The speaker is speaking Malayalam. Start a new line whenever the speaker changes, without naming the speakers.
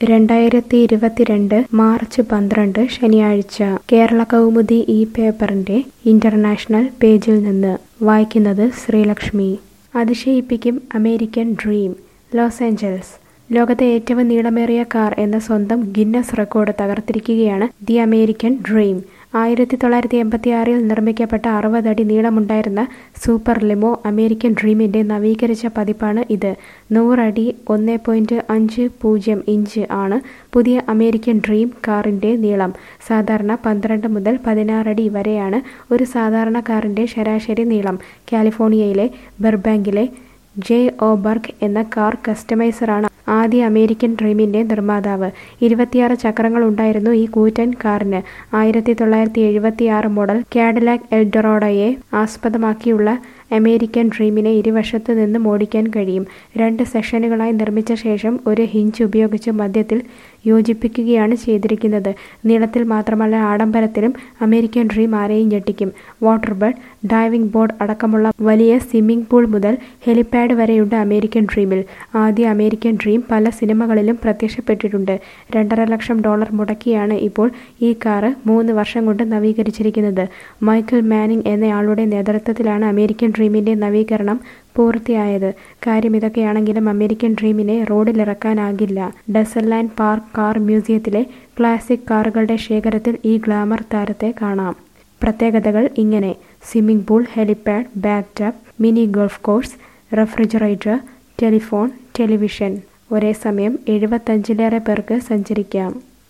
രണ്ടായിരത്തി ഇരുപത്തിരണ്ട് മാർച്ച് പന്ത്രണ്ട് ശനിയാഴ്ച കേരള കൗമുദി ഈ പേപ്പറിന്റെ ഇന്റർനാഷണൽ പേജിൽ നിന്ന് വായിക്കുന്നത് ശ്രീലക്ഷ്മി അതിശയിപ്പിക്കും അമേരിക്കൻ ഡ്രീം ലോസ് ഏഞ്ചൽസ് ലോകത്തെ ഏറ്റവും നീളമേറിയ കാർ എന്ന സ്വന്തം ഗിന്നസ് റെക്കോർഡ് തകർത്തിരിക്കുകയാണ് ദി അമേരിക്കൻ ഡ്രീം ആയിരത്തി തൊള്ളായിരത്തി എൺപത്തി ആറിൽ നിർമ്മിക്കപ്പെട്ട അറുപതടി നീളമുണ്ടായിരുന്ന സൂപ്പർ ലിമോ അമേരിക്കൻ ഡ്രീമിന്റെ നവീകരിച്ച പതിപ്പാണ് ഇത് നൂറടി ഒന്ന് പോയിന്റ് അഞ്ച് പൂജ്യം ഇഞ്ച് ആണ് പുതിയ അമേരിക്കൻ ഡ്രീം കാറിന്റെ നീളം സാധാരണ പന്ത്രണ്ട് മുതൽ പതിനാറടി വരെയാണ് ഒരു സാധാരണ കാറിന്റെ ശരാശരി നീളം കാലിഫോർണിയയിലെ ബെർബാങ്കിലെ ജെ ഓബർഗ് എന്ന കാർ കസ്റ്റമൈസറാണ് ആദ്യ അമേരിക്കൻ ഡ്രീമിന്റെ നിർമ്മാതാവ് ഇരുപത്തിയാറ് ചക്രങ്ങൾ ഉണ്ടായിരുന്നു ഈ കൂറ്റൻ കാറിന് ആയിരത്തി തൊള്ളായിരത്തി എഴുപത്തി ആറ് മോഡൽ കാഡിലാക് എൽഡറോഡയെ ആസ്പദമാക്കിയുള്ള അമേരിക്കൻ ഡ്രീമിനെ ഇരുവശത്തു നിന്നും ഓടിക്കാൻ കഴിയും രണ്ട് സെഷനുകളായി നിർമ്മിച്ച ശേഷം ഒരു ഹിഞ്ച് ഉപയോഗിച്ച് മധ്യത്തിൽ യോജിപ്പിക്കുകയാണ് ചെയ്തിരിക്കുന്നത് നീളത്തിൽ മാത്രമല്ല ആഡംബരത്തിലും അമേരിക്കൻ ഡ്രീം ആരെയും ഞെട്ടിക്കും വാട്ടർ ബെഡ് ഡൈവിംഗ് ബോർഡ് അടക്കമുള്ള വലിയ സ്വിമ്മിംഗ് പൂൾ മുതൽ ഹെലിപാഡ് വരെയുണ്ട് അമേരിക്കൻ ഡ്രീമിൽ ആദ്യ അമേരിക്കൻ ഡ്രീം പല സിനിമകളിലും പ്രത്യക്ഷപ്പെട്ടിട്ടുണ്ട് രണ്ടര ലക്ഷം ഡോളർ മുടക്കിയാണ് ഇപ്പോൾ ഈ കാറ് മൂന്ന് വർഷം കൊണ്ട് നവീകരിച്ചിരിക്കുന്നത് മൈക്കിൾ മാനിങ് എന്നയാളുടെ നേതൃത്വത്തിലാണ് അമേരിക്കൻ ഡ്രീമിന്റെ നവീകരണം പൂർത്തിയായത് കാര്യം ഇതൊക്കെയാണെങ്കിലും അമേരിക്കൻ ഡ്രീമിനെ റോഡിലിറക്കാനാകില്ല ഡസർലാൻഡ് പാർക്ക് കാർ മ്യൂസിയത്തിലെ ക്ലാസിക് കാറുകളുടെ ശേഖരത്തിൽ ഈ ഗ്ലാമർ താരത്തെ കാണാം പ്രത്യേകതകൾ ഇങ്ങനെ swimming pool helipad bathtub mini golf course refrigerator telephone television ഒരേ സമയം എഴുപത്തഞ്ചിലേറെ പേർക്ക് സഞ്ചരിക്കാം